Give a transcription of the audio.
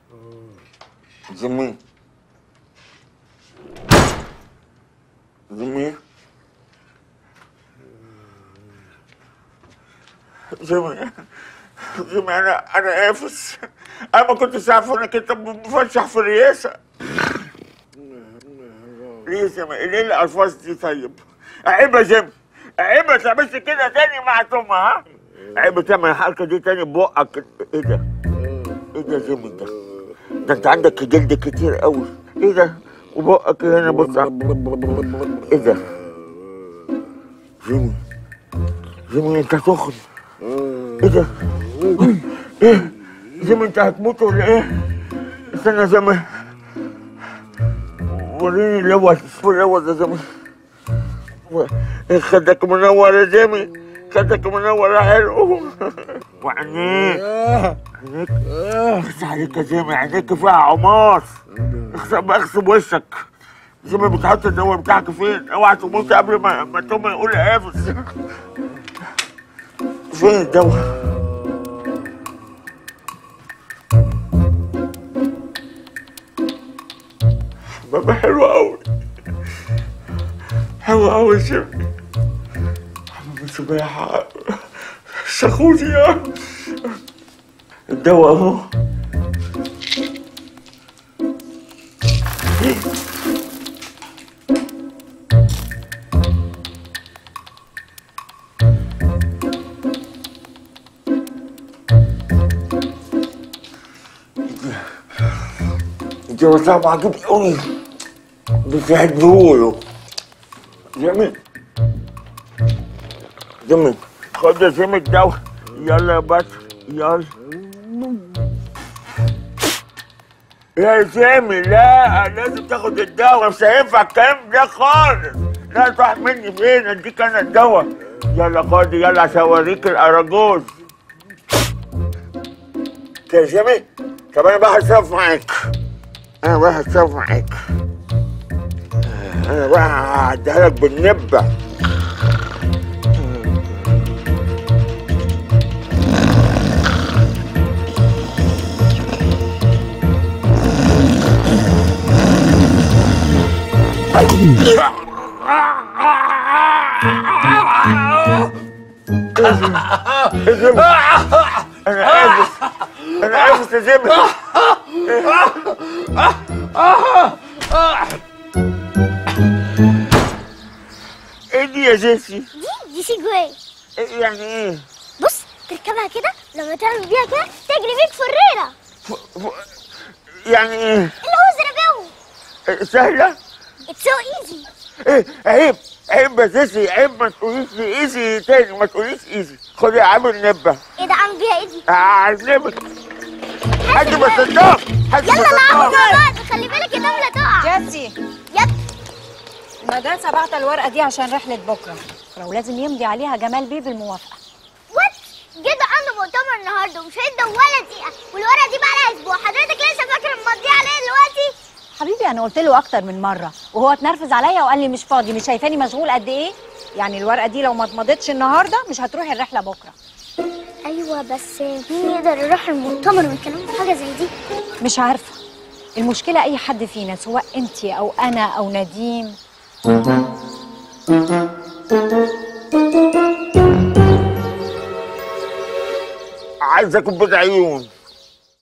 جميل جميل جميل جميل انا انا قافز انا ما كنتش عارف انك انت مفشح في الرئاسه ليه يا جميل ليه الالفاظ دي طيب عيب يا جيم عيب ما تعملش كده تاني مع توما ها عيب تعمل الحركه دي تاني ببقك ايه ده ايه ده يا جيم ده ده انت عندك جلد كتير قوي ايه ده وبقك هنا بص ايه ده جيمي جيمي انت سخن ايه ده ايه جيمي انت هتموت ولا ايه استنى يا جيمي وريني اللوز اللوز يا جيمي خدك منور يا جيمي خدك منور يا حلو وعينيك عينيك بس عليك يا جيمي عينيك فيها عماص اغصب اغصب وشك جيمي بتحط الدواء بتاعك فين؟ اوعى تموت قبل ما ما توم يقول قافز فين الدواء؟ بابا حلو قوي حلو قوي يا جيمي حبيبي سباحة شخوتي يا الدواء اهو الدواء صعب عجيب قوي بتهدوله جميل جميل خد يا جيمي الدواء يلا يا بس يلا يا جيمي لا لازم تاخد الدواء مش هينفع الكلام ده خالص لا تروح مني فين اديك انا الدواء يلا خد يلا عشان اوريك الاراجوز يا جيمي طب انا بقى هتصرف معاك انا بقى هتصرف معاك انا بقى هعديها لك بالنبه انا اسف انا اسف يا جيمي ايه دي يا جيسي؟ دي دي سيجواي إيه يعني ايه؟ بص تركبها كده لما تعمل بيها كده تجري بيك فريرة ف... ف... يعني ايه؟ اللي هو زراباوي إيه، سهلة؟ اتس سو ايزي ايه عيب عيب يا جيسي عيب ما تقوليش ايزي تاني ما تقوليش ايزي خدي يا عم النبة ايه ده عامل بيها ايزي اعلمك حد ما صدق حد ما يلا نلعبوا صدق مع بعض خلي بالك الدم لا تقع جاسي يب المدرسة بعت الورقة دي عشان رحلة بكرة ولازم يمضي عليها جمال بيه بالموافقة وات جد عنده مؤتمر النهارده ومش هيدى ولا دقيقة والورقة دي بقى لها اسبوع حضرتك لسه فاكر مضيع عليها دلوقتي حبيبي أنا قلت له أكتر من مرة وهو اتنرفز عليا وقال لي مش فاضي مش شايفاني مشغول قد إيه يعني الورقة دي لو ما اتمضتش النهاردة مش هتروحي الرحلة بكرة ايوه بس مين يقدر يروح المؤتمر ويتكلموا في حاجة زي دي مش عارفة المشكلة أي حد فينا سواء أنت أو أنا أو نديم عايز اكون بيض عيون